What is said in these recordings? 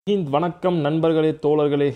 இந்த வணக்கம் நண்பர்களே தோழர்களே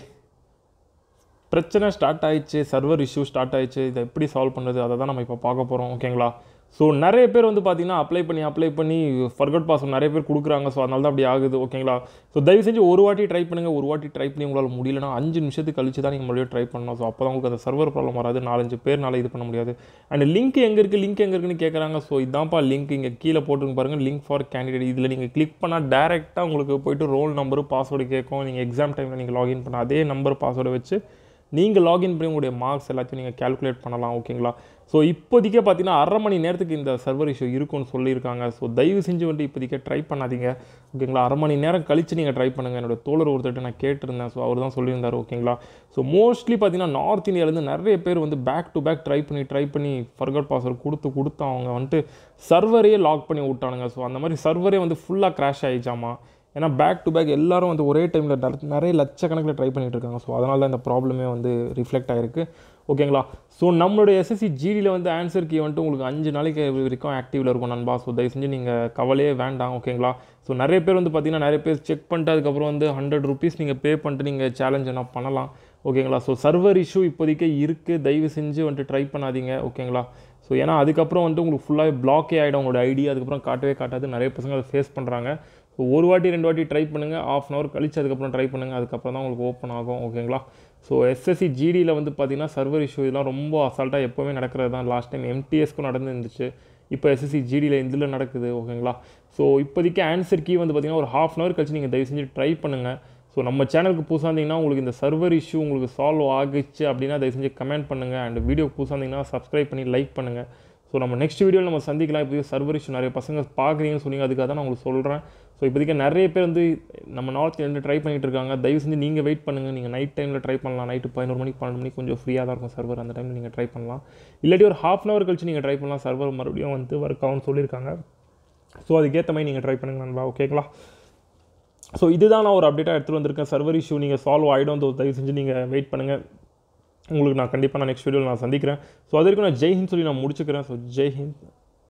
பிரச்சனை ஸ்டார்ட் ஆயிடுச்சு சர்வர் இஷ்யூ ஸ்டார்ட் ஆயிடுச்சு இதை எப்படி சால்வ் பண்ணுறது அதை தான் நம்ம இப்போ பார்க்க போகிறோம் ஓகேங்களா ஸோ நிறைய பேர் வந்து பார்த்தீங்கன்னா அப்ளை பண்ணி அப்ளை பண்ணி ஃபர்கட் பாஸ்வேர்ட் நிறைய பேர் கொடுக்குறாங்க ஸோ அதனால தான் அப்படி ஆகுது ஓகேங்களா ஸோ தயவு செஞ்சு ஒரு வாட்டி ட்ரை பண்ணுங்கள் ஒரு வாட்டி ட்ரை பண்ணி உங்களால் முடியலனா அஞ்சு நிமிஷத்துக்கு கழிச்சு தான் நீங்கள் மறுபடியும் ட்ரை பண்ணணும் ஸோ அப்போ தான் உங்களுக்கு அந்த சர்வர் ப்ராப்ளம் வராது நாலஞ்சு பேர்னால இது பண்ண முடியாது அண்ட் லிங்க் எங்கே இருக்குது லிங்க் எங்கே இருக்குன்னு கேட்குறாங்க ஸோ இதான்ப்பா லிங்க் இங்கே கீழே போட்டுருங்க பாருங்கள் லிங்க் ஃபார் கேண்டிடேட் இதில் நீங்கள் கிளிக் பண்ணால் டேரெக்டாக உங்களுக்கு போயிட்டு ரோல் நம்பரு பாஸ்வேர்டு கேட்கும் நீங்கள் எக்ஸாம் டைமில் நீங்கள் லாகின் பண்ண அதே நம்பர் பாஸ்வேர்டை வச்சு நீங்கள் லாகின் பண்ணி உங்களுடைய மார்க்ஸ் எல்லாத்தையும் நீங்கள் கால்குலேட் பண்ணலாம் ஓகேங்களா ஸோ இப்போதைக்கே பார்த்தீங்கன்னா அரை மணி நேரத்துக்கு இந்த சர்வர் இஷ்யூ இருக்கும்னு சொல்லியிருக்காங்க ஸோ தயவு செஞ்சு வந்துட்டு இப்போதைக்கே ட்ரை பண்ணாதீங்க ஓகேங்களா அரை மணி நேரம் கழித்து நீங்கள் ட்ரை பண்ணுங்கள் என்னோட தோழர் ஒருத்தர்கிட்ட நான் கேட்டிருந்தேன் ஸோ அவர் தான் சொல்லியிருந்தார் ஓகேங்களா ஸோ மோஸ்ட்லி பார்த்தீங்கன்னா நார்த் இந்தியாவிலேருந்து நிறைய பேர் வந்து பேக் டு பேக் ட்ரை பண்ணி ட்ரை பண்ணி ஃபர்கட் பாஸ்வேர்ட் கொடுத்து கொடுத்து அவங்க வந்துட்டு சர்வரையே லாக் பண்ணி விட்டானுங்க ஸோ அந்த மாதிரி சர்வரே வந்து ஃபுல்லாக கிராஷ் ஆகிடுச்சாமா ஏன்னா பேக் டு பேக் எல்லாரும் வந்து ஒரே டைமில் நிறைய லட்சக்கணக்கில் ட்ரை பண்ணிட்டு இருக்காங்க ஸோ அதனால தான் இந்த ப்ராப்ளமே வந்து ரிஃப்ளெக்ட் ஆகிருக்கு ஓகேங்களா ஸோ நம்மளுடைய எஸ்எஸ்சி ஜிடியில் வந்து ஆன்சர் கீ வந்துட்டு உங்களுக்கு அஞ்சு நாளைக்கு வரைக்கும் ஆக்டிவில் இருக்கும் நண்பா ஸோ தயவு செஞ்சு நீங்கள் கவலையே வேண்டாம் ஓகேங்களா ஸோ நிறைய பேர் வந்து பார்த்தீங்கன்னா நிறைய பேர் செக் பண்ணிட்டு அதுக்கப்புறம் வந்து ஹண்ட்ரட் ருபீஸ் நீங்கள் பே பண்ணிட்டு நீங்கள் சேலஞ்ச் என்ன பண்ணலாம் ஓகேங்களா ஸோ சர்வர் இஷ்யூ இப்போதைக்கே இருக்குது தயவு செஞ்சு வந்துட்டு ட்ரை பண்ணாதீங்க ஓகேங்களா ஸோ ஏன்னா அதுக்கப்புறம் வந்துட்டு உங்களுக்கு ஃபுல்லாகவே பிளாக்கே ஆகிடும் உங்களோட ஐடி அதுக்கப்புறம் காட்டவே காட்டாது நிறைய பசங்க அதை ஃபேஸ் பண்ணுறாங்க ஸோ ஒரு வாட்டி ரெண்டு வாட்டி ட்ரை பண்ணுங்கள் ஆஃப் அன் ஹவர் கழிச்சு அதுக்கப்புறம் ட்ரை பண்ணுங்கள் அதுக்கப்புறம் தான் உங்களுக்கு ஓப்பன் ஆகும் ஓகேங்களா ஸோ எஸ்எஸ்சி ஜிடியில் வந்து பார்த்தீங்கன்னா சர்வர் இஷ்யூ இதெல்லாம் ரொம்ப அசால்ட்டாக எப்போவுமே நடக்கிறது தான் லாஸ்ட் டைம் எம்டிஎஸ்க்கும் நடந்துருந்துச்சு இப்போ எஸ்எஸ்சி ஜிடியில் இதில் நடக்குது ஓகேங்களா ஸோ இப்போதைக்கு ஆன்சர் கீ வந்து பார்த்தீங்கன்னா ஒரு ஹாஃப் அன் ஹவர் கழிச்சு நீங்கள் தயவு செஞ்சு ட்ரை பண்ணுங்கள் ஸோ நம்ம சேனலுக்கு புதுசாக இருந்தீங்கன்னா உங்களுக்கு இந்த சர்வர் இஷ்யூ உங்களுக்கு சால்வ் ஆகிச்சு அப்படின்னா தயவு செஞ்சு கமெண்ட் பண்ணுங்கள் அண்ட் வீடியோ புதுசாக இருந்தீங்கன்னா சப்ஸ்கிரைப் பண்ணி லைக் பண்ணுங்கள் ஸோ நம்ம நெக்ஸ்ட் வீடியோவில் நம்ம சந்திக்கலாம் இப்போதைக்கு சர்வர் இஷ்யூ நிறைய பசங்க பார்க்குறீங்கன்னு சொன்னீங்க அதுக்காக தான் நான் உங்களுக்கு சொல்கிறேன் ஸோ இப்போதைக்கு நிறைய பேர் வந்து நம்ம நார்த் இந்தியா ட்ரை பண்ணிட்டு இருக்காங்க தயவு செஞ்சு நீங்கள் வெயிட் பண்ணுங்கள் நீங்கள் நைட் டைமில் ட்ரை பண்ணலாம் நைட்டு பதினோரு மணிக்கு பன்னெண்டு மணிக்கு கொஞ்சம் ஃப்ரீயாக தான் இருக்கும் சர்வர் அந்த டைமில் நீங்கள் ட்ரை பண்ணலாம் இல்லாட்டி ஒரு ஹாஃப் அன் ஹவர் கழிச்சு நீங்கள் ட்ரை பண்ணலாம் சர்வர் மறுபடியும் வந்து ஒர்க் ஆகும்னு சொல்லியிருக்காங்க ஸோ அதுக்கேற்ற மாதிரி நீங்கள் ட்ரை பண்ணுங்க நண்பா ஓகேங்களா ஸோ இதுதான் நான் ஒரு அப்டேட்டாக எடுத்துகிட்டு வந்திருக்கேன் சர்வர் இஷ்யூ நீங்கள் சால்வ் ஆகிடும் தயவு செஞ்சு நீங்கள் வெயிட் பண்ணுங்கள் உங்களுக்கு நான் கண்டிப்பாக நான் நெக்ஸ்ட் வீடியோவில் நான் சந்திக்கிறேன் ஸோ அது வரைக்கும் நான் ஜெய்ஹிந்த் சொல்லி நான் முடிச்சுக்கிறேன் ஸோ ஜெய்ஹிந்த்